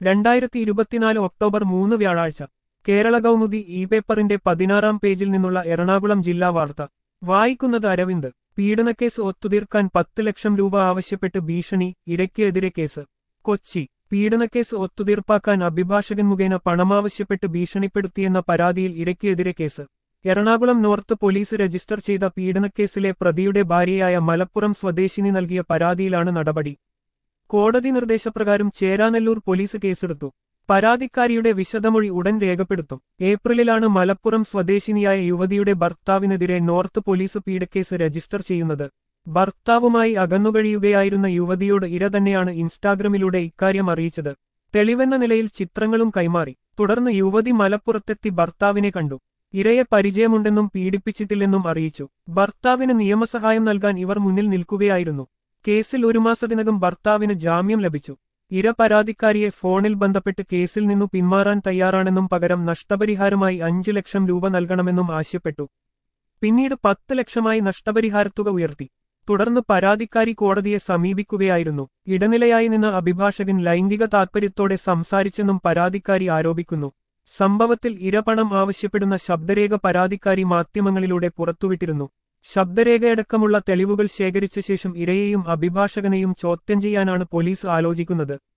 രണ്ടായിരത്തി ഇരുപത്തിനാല് ഒക്ടോബർ മൂന്ന് വ്യാഴാഴ്ച കേരള കൗമുദി ഇ പേപ്പറിന്റെ പതിനാറാം പേജിൽ നിന്നുള്ള എറണാകുളം ജില്ലാ വാർത്ത വായിക്കുന്നത് അരവിന്ദ് പീഡനക്കേസ് ഒത്തുതീർക്കാൻ പത്ത് ലക്ഷം രൂപ ആവശ്യപ്പെട്ട് ഭീഷണി ഇരയ്ക്കെതിരെ കേസ് കൊച്ചി പീഡനക്കേസ് ഒത്തുതീർപ്പാക്കാൻ അഭിഭാഷകൻ മുഖേന പണമാവശ്യപ്പെട്ട് ഭീഷണിപ്പെടുത്തിയെന്ന പരാതിയിൽ ഇരയ്ക്കെതിരെ case Ernakulam north police register ചെയ്ത പീഡനക്കേസിലെ പ്രതിയുടെ ഭാര്യയായ മലപ്പുറം സ്വദേശിനി നൽകിയ പരാതിയിലാണ് നടപടി കോടതി നിർദ്ദേശപ്രകാരം ചേരാനെല്ലൂർ പോലീസ് കേസെടുത്തു പരാതിക്കാരിയുടെ വിശദമൊഴി ഉടൻ രേഖപ്പെടുത്തും ഏപ്രിലിലാണ് മലപ്പുറം സ്വദേശിനിയായ യുവതിയുടെ ഭർത്താവിനെതിരെ നോർത്ത് പോലീസ് പീഡക്കേസ് രജിസ്റ്റർ ചെയ്യുന്നത് ഭർത്താവുമായി അകന്നുകഴിയുകയായിരുന്ന യുവതിയോട് ഇര തന്നെയാണ് ഇൻസ്റ്റാഗ്രാമിലൂടെ ഇക്കാര്യം അറിയിച്ചത് തെളിവെന്ന നിലയിൽ ചിത്രങ്ങളും കൈമാറി തുടർന്ന് യുവതി മലപ്പുറത്തെത്തി ഭർത്താവിനെ കണ്ടു ഇരയെ പരിചയമുണ്ടെന്നും പീഡിപ്പിച്ചിട്ടില്ലെന്നും അറിയിച്ചു ഭർത്താവിന് നിയമസഹായം നൽകാൻ ഇവർ മുന്നിൽ നിൽക്കുകയായിരുന്നു കേസിൽ ഒരു മാസത്തിനകം ഭർത്താവിന് ജാമ്യം ലഭിച്ചു ഇര പരാതിക്കാരിയെ ഫോണിൽ ബന്ധപ്പെട്ട് കേസിൽ നിന്നു പിന്മാറാൻ തയ്യാറാണെന്നും പകരം നഷ്ടപരിഹാരമായി അഞ്ചു ലക്ഷം രൂപ നൽകണമെന്നും ആവശ്യപ്പെട്ടു പിന്നീട് പത്ത് ലക്ഷമായി നഷ്ടപരിഹാരത്തുക ഉയർത്തി തുടർന്ന് പരാതിക്കാരി കോടതിയെ സമീപിക്കുകയായിരുന്നു ഇടനിലയായി നിന്ന അഭിഭാഷകൻ ലൈംഗിക താൽപര്യത്തോടെ സംസാരിച്ചെന്നും പരാതിക്കാരി ആരോപിക്കുന്നു സംഭവത്തിൽ ഇരപണം ആവശ്യപ്പെടുന്ന ശബ്ദരേഖ പരാതിക്കാരി മാധ്യമങ്ങളിലൂടെ പുറത്തുവിട്ടിരുന്നു ശബ്ദരേഖയടക്കമുള്ള തെളിവുകൾ ശേഖരിച്ച ശേഷം ഇരയെയും അഭിഭാഷകനെയും ചോദ്യം ചെയ്യാനാണ് പോലീസ് ആലോചിക്കുന്നത്